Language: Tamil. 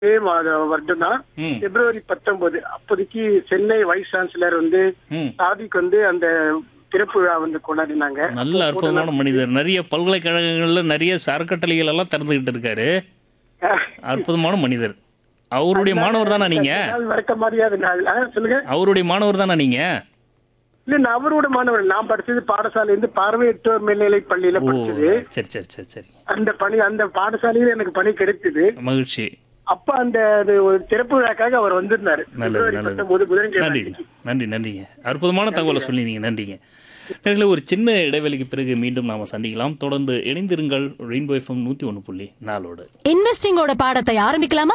இதே மாத வருடம் தான் ம் பிப்ரவரி பத்தொன்பது அப்போதைக்கு சென்னை வைஸ் சான்சலர் வந்து ம் சாதிக்கு வந்து அந்த திறப்பு விழா வந்து கொண்டாடினாங்க நல்ல அற்புதமான மனிதர் நிறைய பல்கலைக்கழகங்கள்ல நிறைய அறக்கட்டளைகள் எல்லாம் திறந்துகிட்டு இருக்காரு அற்புதமான மனிதர் அவருடைய மாணவர் தானா நீங்க நாள் மறக்க முடியாத நாள் ஆ, சொல்லுங்க அவருடைய மாணவர் தானா நீங்க இல்ல நான் அவரோட மாணவர் நான் படிச்சது பாடசாலை வந்து பார்வையற்றோர் மேல்நிலை பள்ளியில ஓ படிச்சது சரி சரி சரி சரி அந்த பணி அந்த பாடசாலையில எனக்கு பணி கிடைத்தது மகிழ்ச்சி அப்ப அந்த அது ஒரு திறப்பு விழாக்காக அவர் வந்திருந்தாரு நல்லது, பிப்ரவரி நல்லது. பத்தொன்பது புதன்கிழமை நன்றிங்க நன்றி நன்றிங்க அற்புதமான தகவலை சொல்லினீங்க நன்றிங்க நேர்களே ஒரு சின்ன இடைவெளிக்கு பிறகு மீண்டும் நாம சந்திக்கலாம் தொடர்ந்து இணைந்திருங்கள் ரெயின்போ எஃப்எம் நூற்றி ஒன்று புள்ளி நாலோடு இன்வெஸ்டிங்கோட பாடத்தை ஆரம்பிக்கலாமா